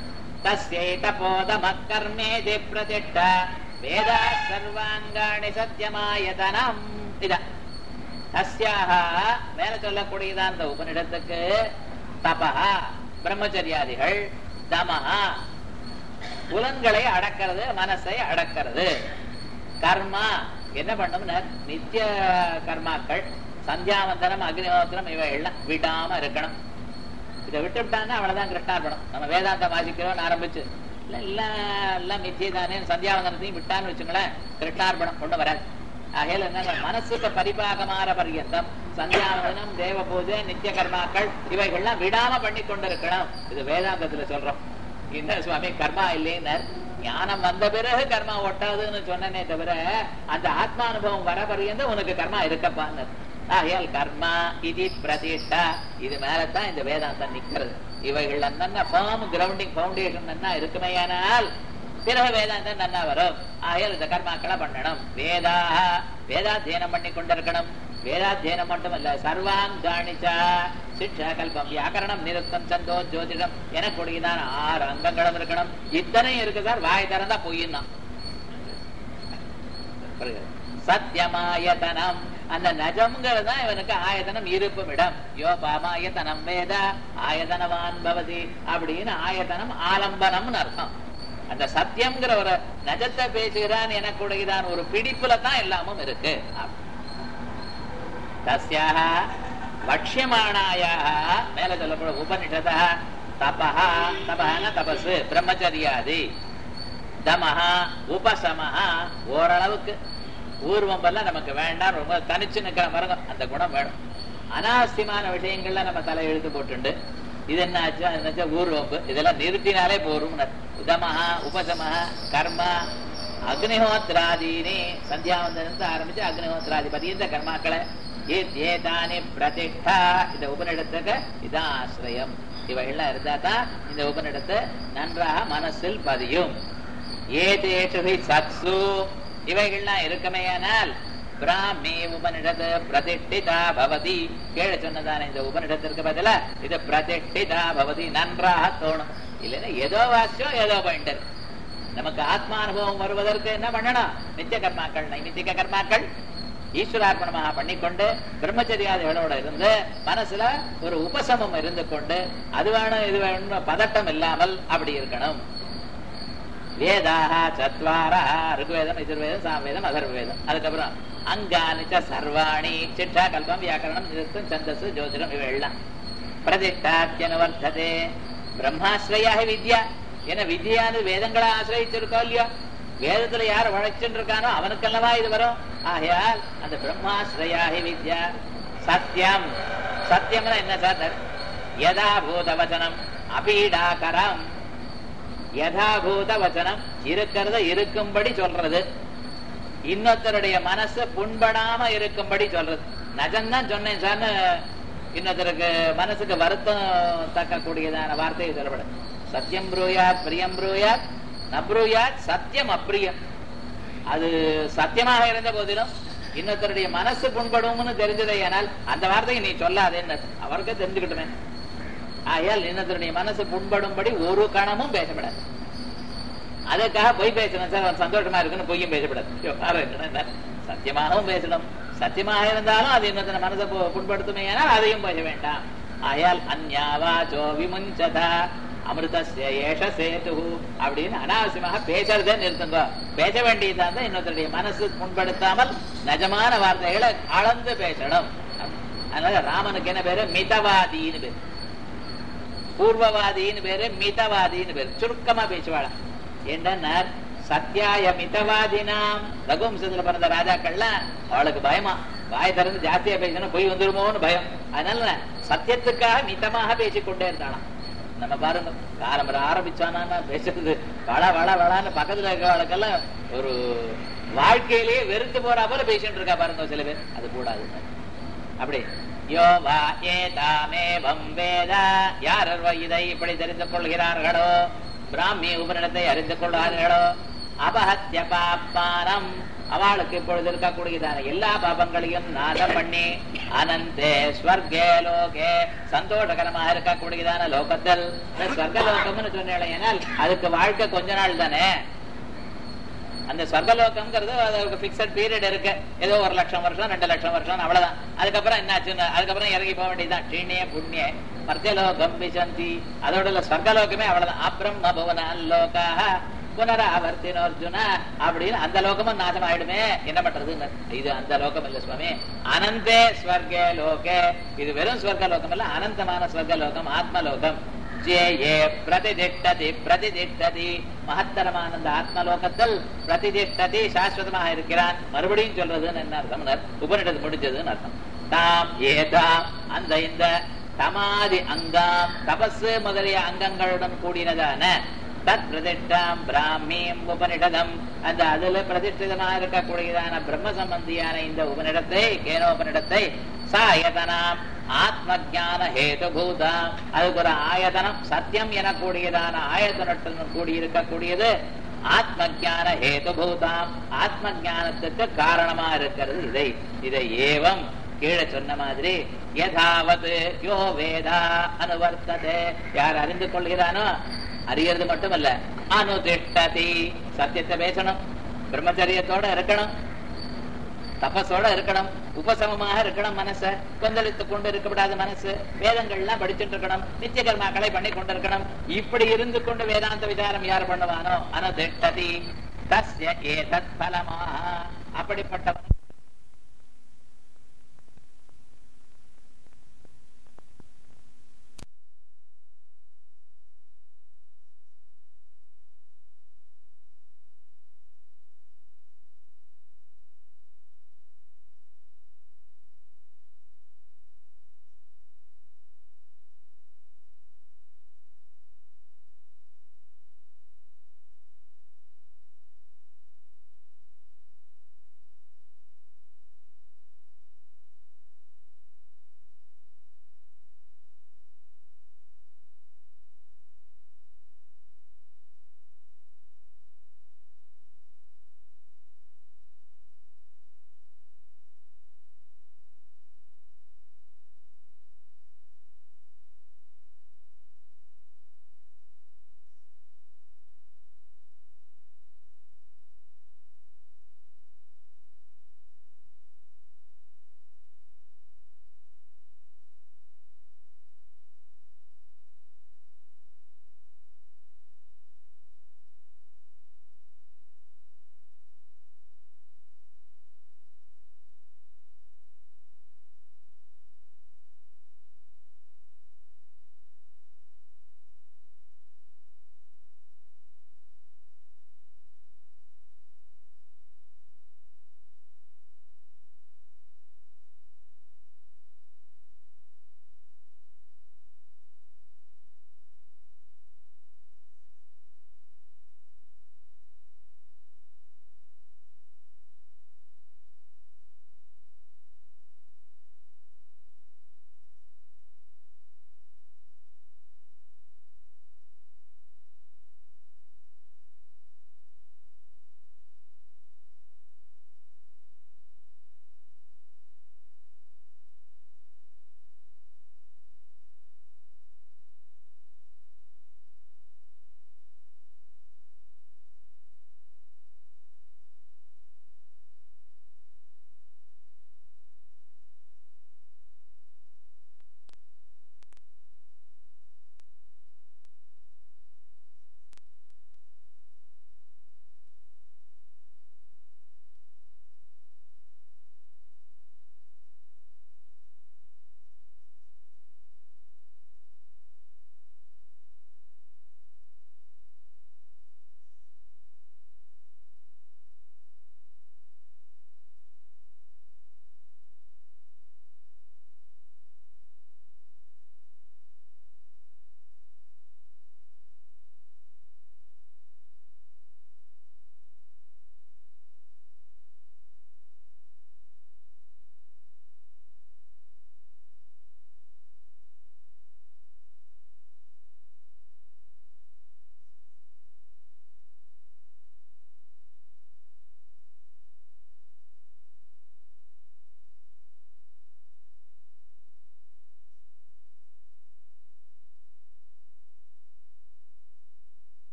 Speaker 1: தஸ்யைதபோதமக்கர்மேதி பிரதிஷ்ட வேதா சர்வாங்காணி சத்தியமாயதனம் இதா தஸ்யாக மேல சொல்லக்கூடியதான் அந்த உபனிடத்துக்கு தபா பிரம்மச்சரியாதிகள் தமஹா புலன்களை அடக்கிறது மனசை அடக்கிறது கர்மா என்ன பண்ணோம்னா நித்திய கர்மாக்கள் சந்தியாவந்தனம் அக்னிஹோத்திரம் இவை எல்லாம் விடாம இருக்கணும் இதை விட்டு விட்டான்னா அவ்வளவுதான் கிருஷ்ணார்பணம் நம்ம வேதாந்தம் வாசிக்கிறோம் ஆரம்பிச்சு இல்ல எல்லாம் எல்லாம் மித்தியை தானே சந்தியாவந்தனத்தையும் விட்டான்னு வச்சுங்களேன் கிருஷ்ணார்பணம் கொண்டு வராது ஆகையில என்ன மனசுக்கு பரிபாகமாற பர்யந்தம் சந்தியாவந்தனம் தேவ பூஜை நித்திய கர்மாக்கள் இவைகள்லாம் விடாம பண்ணி கொண்டிருக்கணும் இது வேதாந்தத்துல சொல்றோம் என்ன சுவாமி கர்மா இல்லைன்னு ஞானம் வந்த பிறகு கர்மா ஒட்டாதுன்னு சொன்னனே தவிர அந்த ஆத்மானுபவம் வர பர்யந்தம் உனக்கு கர்மா இருக்கப்பான்னு ஆகையால் கர்மா இது பிரதிஷ்டா இது மேலதான் இந்த வேதாந்தம் நிக்கிறது இவைகள் நன்னா ஃபார்ம் கிரவுண்டிங் பவுண்டேஷன் நன்னா இருக்குமையானால் பிறகு வேதாந்தம் நன்னா வரும் ஆகையால் இந்த கர்மாக்களை பண்ணணும் வேதா வேதாத்தியனம் பண்ணி கொண்டிருக்கணும் வேதாத்தியனம் மட்டுமல்ல சர்வாம் காணிச்சா சிக்ஷா கல்பம் வியாக்கரணம் நிருத்தம் சந்தோ ஜோதிடம் எனக்கூடியதான் ஆறு அங்கங்களும் இருக்கணும் இத்தனையும் இருக்கு சார் வாய் திறந்தா பொய்யுன்னா சத்தியமாயதனம் அந்த நஜம்ங்கிறது தான் இவனுக்கு ஆயதனம் இருப்பும் இடம் யோ பாமாயதனம் வேத ஆயதனவான் பவதி அப்படின்னு ஆயதனம் ஆலம்பனம்னு அர்த்தம் அந்த சத்தியம்ங்கிற ஒரு நஜத்தை பேசுகிறான் எனக்குடையதான் ஒரு பிடிப்புல தான் எல்லாமும் இருக்கு தஸ்யாக வக்ஷியமானாயாக மேல சொல்லப்படும் உபனிஷதா தபஹா தபஹன தபசு பிரம்மச்சரியாதி தமஹா உபசமஹா ஓரளவுக்கு ஊர்வம்பெல்லாம் நமக்கு வேண்டாம் ரொம்ப தனிச்சு நிக்கிற பாருங்க அந்த குணம் வேணும் அனாவசியமான விஷயங்கள்ல நம்ம தலை எழுத்து போட்டுண்டு இது என்ன ஆச்சு அது என்னாச்சு ஊர்வம்பு இதெல்லாம் நிறுத்தினாலே போரும் உதமஹா உபசமஹா கர்மா அக்னிஹோத்ராதீனி சந்தியாவந்தனத்து ஆரம்பிச்சு அக்னிஹோத்ராதி பரியந்த கர்மாக்களை ஏதானி பிரதிஷ்டா இந்த உபனிடத்துக்கு இதான் ஆசிரியம் இவைகள்லாம் இருந்தா தான் இந்த உபனிடத்தை நன்றாக மனசில் பதியும் ஏதேஷு சத்சு இவைகள்லாம் இருக்குமேயானால் பிராமி உபனிஷத்து பிரதிஷ்டிதா பவதி கீழே சொன்னதான இந்த உபனிஷத்திற்கு பதிலா இது பிரதிஷ்டிதா பவதி நன்றாக தோணும் இல்லைன்னா ஏதோ வாசியம் ஏதோ பாயிண்ட் நமக்கு ஆத்மானுபவம் வருவதற்கு என்ன பண்ணணும் நித்திய கர்மாக்கள் நைமித்திக கர்மாக்கள் ஈஸ்வரார்ப்பணமாக பண்ணிக்கொண்டு பிரம்மச்சரியாதிகளோட இருந்து மனசுல ஒரு உபசமம் இருந்து கொண்டு அது வேணும் இது வேணும் பதட்டம் இல்லாமல் அப்படி இருக்கணும் வேதாக சத்வாரா ருக்வேதம் எதிர்வேதம் சாமவேதம் அதர்வேதம் அதுக்கப்புறம் அங்கானிச்ச சர்வாணி சிட்டா கல்பம் வியாக்கரணம் நிறுத்தம் சந்தசு ஜோதிடம் இவையெல்லாம் பிரதிஷ்டாத்தியனுவர்த்ததே பிரம்மாஸ்ரயாக வித்யா ஏன்னா வித்யானது வேதங்களை ஆசிரியச்சிருக்கோம் இல்லையா வேதத்துல யார் வளைச்சுட்டு இருக்கானோ அவனுக்கல்லவா இது வரும் ஆகையால் அந்த பிரம்மாஸ்ரயாகி வித்யா சத்தியம் சத்தியம்னா என்ன சார் யதாபூத வச்சனம் அபீடாகரம் யதாபூத வச்சனம் இருக்கிறத இருக்கும்படி சொல்றது இன்னொருத்தருடைய மனசு புண்படாம இருக்கும்படி சொல்றது நஜம்தான் சொன்னேன் சார்னு இன்னொருத்தருக்கு மனசுக்கு வருத்தம் தக்கக்கூடியதான வார்த்தையை சொல்லப்படும் சத்தியம் ப்ரூயாத் பிரியம் ப்ரூயாத் நப்ரூயாத் சத்தியம் அப்பிரியம் அது சத்தியமாக இருந்த போதிலும் இன்னொருத்தருடைய மனசு புண்படும்னு தெரிஞ்சதை ஆனால் அந்த வார்த்தையை நீ சொல்லாதேன்னு அவருக்கு தெரிஞ்சுக்கிட்டுமே ஆகையால் இன்னொருத்தருடைய மனசு புண்படும்படி ஒரு கணமும் பேசப்படாது அதுக்காக பொய் பேசணும் சார் அவன் சந்தோஷமா இருக்குன்னு பொய்யும் பேசப்படாது சத்தியமாகவும் பேசணும் சத்தியமாக இருந்தாலும் அது இன்னொருத்தன மனசை புண்படுத்துமே ஆனால் அதையும் பேச வேண்டாம் ஆயால் அந்யாவாச்சோ விமுஞ்சதா அமிர்தஸ்ய ஏஷ சேது அப்படின்னு அனாவசியமாக பேசுறதே நிறுத்துங்க பேச வேண்டியதா இருந்தா இன்னொருத்தருடைய மனசு புண்படுத்தாமல் நிஜமான வார்த்தைகளை அளந்து பேசணும் அதனால ராமனுக்கு என்ன பேரு மிதவாதின்னு பேரு பூர்வவாதின்னு பேரு மிதவாதின்னு பேரு சுருக்கமா பேசுவாளா என்ன சத்தியாய மிதவாதினாம் ரகுவம்சத்துல பிறந்த ராஜாக்கள்லாம் அவளுக்கு பயமா வாய் திறந்து ஜாஸ்தியா பேசணும் போய் வந்துருமோன்னு பயம் அதனால சத்தியத்துக்காக மிதமாக பேசிக்கொண்டே இருந்தாளாம் நம்ம பாருங்க காலம்பர ஆரம்பிச்சானா பேசுறது வள வள வளான்னு பக்கத்துல இருக்கிறவளுக்கெல்லாம் ஒரு வாழ்க்கையிலேயே வெறுத்து போறா போல பேசிட்டு இருக்கா பாருங்க சில பேர் அது கூடாது அப்படி யோ வா ஏதாமேவம் வேத யார் இதை இப்படி தெரிந்து கொள்கிறார்களோ பிராமி உபரிடத்தை அறிந்து கொள்வார்களோ அபஹத்திய பாப்பானம் அவளுக்கு இப்பொழுது இருக்கக்கூடியதான எல்லா பாபங்களையும் நாசம் பண்ணி அனந்தே ஸ்வர்கே லோகே சந்தோஷகரமாக இருக்கக்கூடியதான லோகத்தில் ஸ்வர்க லோகம்னு சொன்னேன் அதுக்கு வாழ்க்கை கொஞ்ச நாள் தானே அந்த ஸ்வர்கலோகம்ங்கிறது அதுக்கு பிக்சட் பீரியட் இருக்கு ஏதோ ஒரு லட்சம் வருஷம் ரெண்டு லட்சம் வருஷம் அவ்வளவுதான் அதுக்கப்புறம் என்னாச்சுன்னு அதுக்கப்புறம் இறங்கி போக வேண்டியதுதான் ட்ரீனிய புண்ணிய மர்த்தியலோகம் விசந்தி அதோட ஸ்வர்கலோகமே அவ்வளவுதான் அப்ரம்ம புவன லோகாக புனராவர்த்தின அர்ஜுன அப்படின்னு அந்த லோகமும் நாசம் ஆயிடுமே என்ன பண்றது இது அந்த லோகம் இல்ல சுவாமி அனந்தே ஸ்வர்கே லோகே இது வெறும் ஸ்வர்க லோகம் இல்ல அனந்தமான ஸ்வர்க லோகம் ஆத்மலோகம் ஜே ஏ பிரதிதிஷ்டதி பிரதிதிஷ்டதி மகத்தரமான அந்த ஆத்மலோகத்தில் பிரதிதிஷ்டதி சாஸ்வதமாக இருக்கிறான் மறுபடியும் சொல்றதுன்னு என்ன அர்த்தம் உபனிடத்து முடிஞ்சதுன்னு அர்த்தம் தாம் ஏதாம் அந்த இந்த தமாதி அங்காம் தபஸ் முதலிய அங்கங்களுடன் கூடினதான தத் பிரதிஷ்டாம் பிராமியம் உபனிடதம் அந்த அதுல பிரதிஷ்டிதமா இருக்கக்கூடியதான பிரம்ம சம்பந்தியான இந்த உபனிடத்தை கேனோபனிடத்தை சாயதனாம் ஆத்ம ஜான ஹேதுபூதாம் அதுக்கு ஒரு ஆயதனம் சத்தியம் எனக்கூடியதான ஆயதனத்துடன் கூடி இருக்கக்கூடியது ஆத்ம ஜான ஹேதுபூதாம் ஆத்ம ஜானத்துக்கு காரணமா இருக்கிறது இதை இதை ஏவம் கீழே சொன்ன மாதிரி யதாவது யோ வேதா அனுவர்த்ததே யார் அறிந்து கொள்கிறானோ அறியறது மட்டுமல்ல அனுதிஷ்டதி சத்தியத்தை பேசணும் பிரம்மச்சரியத்தோட இருக்கணும் தபஸோட இருக்கணும் உபசமமாக இருக்கணும் மனச கொந்தளித்து கொண்டு இருக்கக்கூடாது மனசு வேதங்கள்லாம் படிச்சுட்டு இருக்கணும் நித்திய கர்மாக்களை பண்ணி கொண்டிருக்கணும் இப்படி இருந்து கொண்டு வேதாந்த விசாரம் யார் பண்ணுவானோ அனுதிஷ்டதி தஸ்ய ஏதத் பலமாக அப்படிப்பட்டவன்